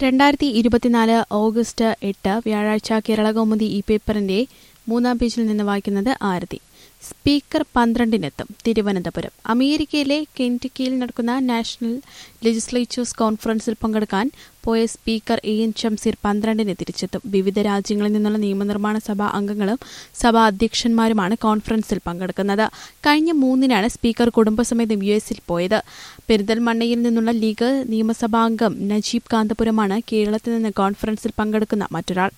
രണ്ടായിരത്തി ഇരുപത്തിനാല് ഓഗസ്റ്റ് എട്ട് വ്യാഴാഴ്ച കേരള കൗമുദി ഈ പേപ്പറിന്റെ മൂന്നാം പേജിൽ നിന്ന് വായിക്കുന്നത് ആരതി സ്പീക്കർ പന്ത്രണ്ടിനെത്തും തിരുവനന്തപുരം അമേരിക്കയിലെ കെൻറ്റക്കിയിൽ നടക്കുന്ന നാഷണൽ ലെജിസ്ലേച്ചേഴ്സ് കോൺഫറൻസിൽ പങ്കെടുക്കാൻ പോയ സ്പീക്കർ എ എൻ ഷംസീർ പന്ത്രണ്ടിന് തിരിച്ചെത്തും വിവിധ രാജ്യങ്ങളിൽ നിന്നുള്ള നിയമനിർമ്മാണ സഭാ അംഗങ്ങളും സഭാ അധ്യക്ഷന്മാരുമാണ് കോൺഫറൻസിൽ പങ്കെടുക്കുന്നത് കഴിഞ്ഞ മൂന്നിനാണ് സ്പീക്കർ കുടുംബസമേതം യു എസിൽ പോയത് പെരിന്തൽമണ്ണയിൽ നിന്നുള്ള ലീഗ് നിയമസഭാംഗം നജീബ് കാന്തപുരമാണ് കേരളത്തിൽ നിന്ന് കോൺഫറൻസിൽ പങ്കെടുക്കുന്ന മറ്റൊരാൾ